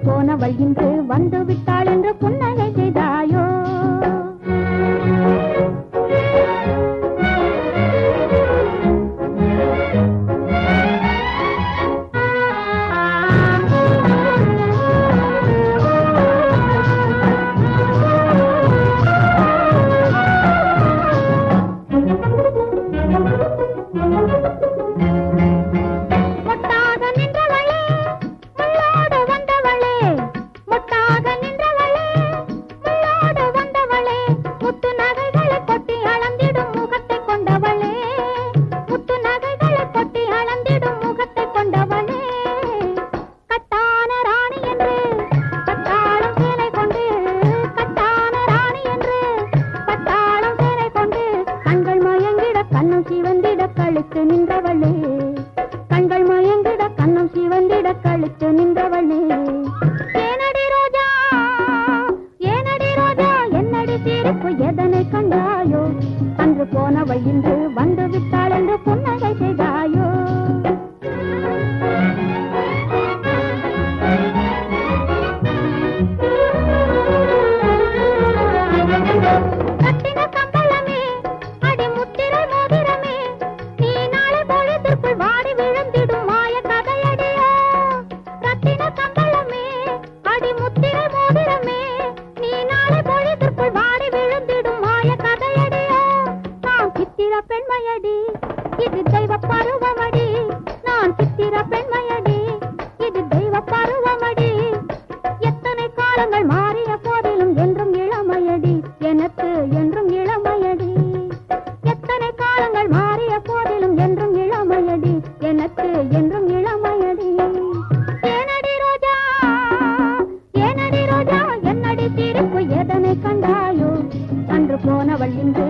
போனவள் இன்று வந்து விட்டாள் என்று புன்னகை செய்தாயோ மொட்டாக நின்றவளே முள்ளோடு வந்தவளே மொட்டாக நின்றவளே முள்ளோடு வந்தவளே முத்து நகைகளை கொட்டி அளந்திடும் முகத்தை கொண்டவளே முத்து நகைகளை கொட்டி அளந்திடும் முகத்தை கொண்டவளே கட்டான ராணி என்று கட்டாளம் சேலை கொண்டு கட்டான ராணி என்று கட்டாளம் சேலை கொண்டு கண்கள் மயங்கிட கண்ணம் சிவந்திட கழுத்து நின்றவளே கண்கள் மயங்கிட கண்ணம் சிவந்திட கழுத்து நின்றவளே ஏனடி ரோஜா ஏனடி ரோஜா என்னடி சிரிப்பு எதனை கண்டாயோ அன்று போனவள் இன்று வந்து விட்டாள் என்று புன்னகை செய்தாயோ கட்டின கம்பளமே அடி முத்திரை மோதிரமே நீ நாளை பொழுதிற்குள் வாடி விழுந்திடும் மாய கதையடியோ ரத்தின கம்பளமே அடி முத்திரை மோதிரமே நீ நாளை பொழுதிற்குள் வாடி விழுந்திடும் மாய கதையடியோ நான் சித்திர பெண்மையடி இது தெய்வ பருவமடி நான் சித்திர பெண்மையடி இது தெய்வ பருவமடி எத்தனை காலங்கள் மாறிய போதிலும் என்றும் இளமையடி எனக்கு என்றும் இளமையடி எத்தனை காலங்கள் மாறிய போதிலும் என்றும் இளமையடி எனக்கு என்றும் இளமையடி ஏனடி ரோஜா ஏனடி ரோஜா என்னடி சிரிப்பு எதனை கண்டாயோ அன்று போனவள் இன்று